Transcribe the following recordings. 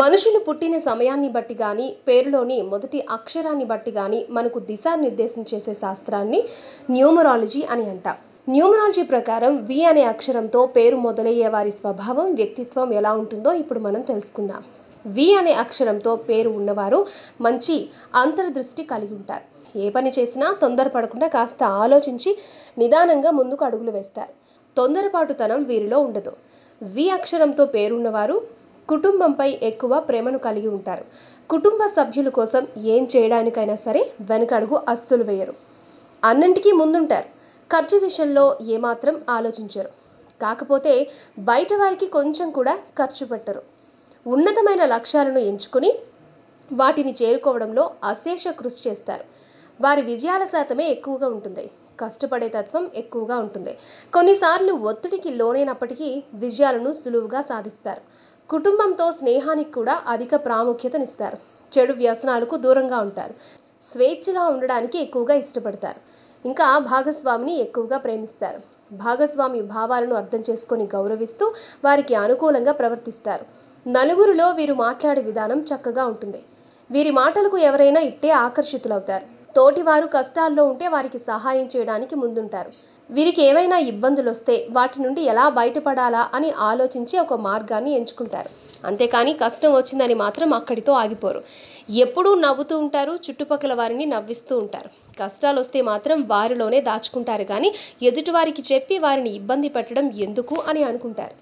మనుషులు పుట్టిన సమయాన్ని బట్టి కానీ పేరులోని మొదటి అక్షరాన్ని బట్టి కానీ మనకు దిశానిర్దేశం చేసే శాస్త్రాన్ని న్యూమరాలజీ అని అంటాం న్యూమరాలజీ ప్రకారం వి అనే అక్షరంతో పేరు మొదలయ్యే వారి స్వభావం వ్యక్తిత్వం ఎలా ఉంటుందో ఇప్పుడు మనం తెలుసుకుందాం వి అనే అక్షరంతో పేరు ఉన్నవారు మంచి అంతర్దృష్టి కలిగి ఉంటారు ఏ పని చేసినా తొందరపడకుండా కాస్త ఆలోచించి నిదానంగా ముందుకు అడుగులు వేస్తారు తొందరపాటుతనం వీరిలో ఉండదు వి అక్షరంతో పేరున్నవారు కుటుంబంపై ఎక్కువ ప్రేమను కలిగి ఉంటారు కుటుంబ సభ్యుల కోసం ఏం చేయడానికైనా సరే వెనకడుగు అస్సలు వేయరు అన్నింటికీ ముందుంటారు ఖర్చు విషయంలో ఏమాత్రం ఆలోచించరు కాకపోతే బయట వారికి కొంచెం కూడా ఖర్చు పెట్టరు ఉన్నతమైన లక్ష్యాలను ఎంచుకుని వాటిని చేరుకోవడంలో అశేష కృషి చేస్తారు వారి విజయాల శాతమే ఎక్కువగా ఉంటుంది కష్టపడే తత్వం ఎక్కువగా ఉంటుంది కొన్నిసార్లు ఒత్తిడికి లోనైనప్పటికీ విజయాలను సులువుగా సాధిస్తారు కుటుంబంతో స్నేహానికి కూడా అధిక ప్రాముఖ్యతనిస్తారు చెడు వ్యసనాలకు దూరంగా ఉంటారు స్వేచ్ఛగా ఉండడానికి ఎక్కువగా ఇష్టపడతారు ఇంకా భాగస్వామిని ఎక్కువగా ప్రేమిస్తారు భాగస్వామి భావాలను అర్థం చేసుకొని గౌరవిస్తూ వారికి అనుకూలంగా ప్రవర్తిస్తారు నలుగురిలో వీరు మాట్లాడే విధానం చక్కగా ఉంటుంది వీరి మాటలకు ఎవరైనా ఇట్టే ఆకర్షితులవుతారు తోటివారు కష్టాల్లో ఉంటే వారికి సహాయం చేయడానికి ముందుంటారు వీరికి ఏవైనా ఇబ్బందులు వస్తే వాటి నుండి ఎలా బయటపడాలా అని ఆలోచించి ఒక మార్గాన్ని ఎంచుకుంటారు అంతేకాని కష్టం వచ్చిందని మాత్రం అక్కడితో ఆగిపోరు ఎప్పుడూ నవ్వుతూ ఉంటారు చుట్టుపక్కల వారిని నవ్విస్తూ ఉంటారు కష్టాలు వస్తే మాత్రం వారిలోనే దాచుకుంటారు కానీ ఎదుటివారికి చెప్పి వారిని ఇబ్బంది పెట్టడం ఎందుకు అని అనుకుంటారు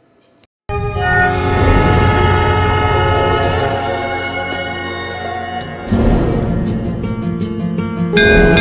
thank you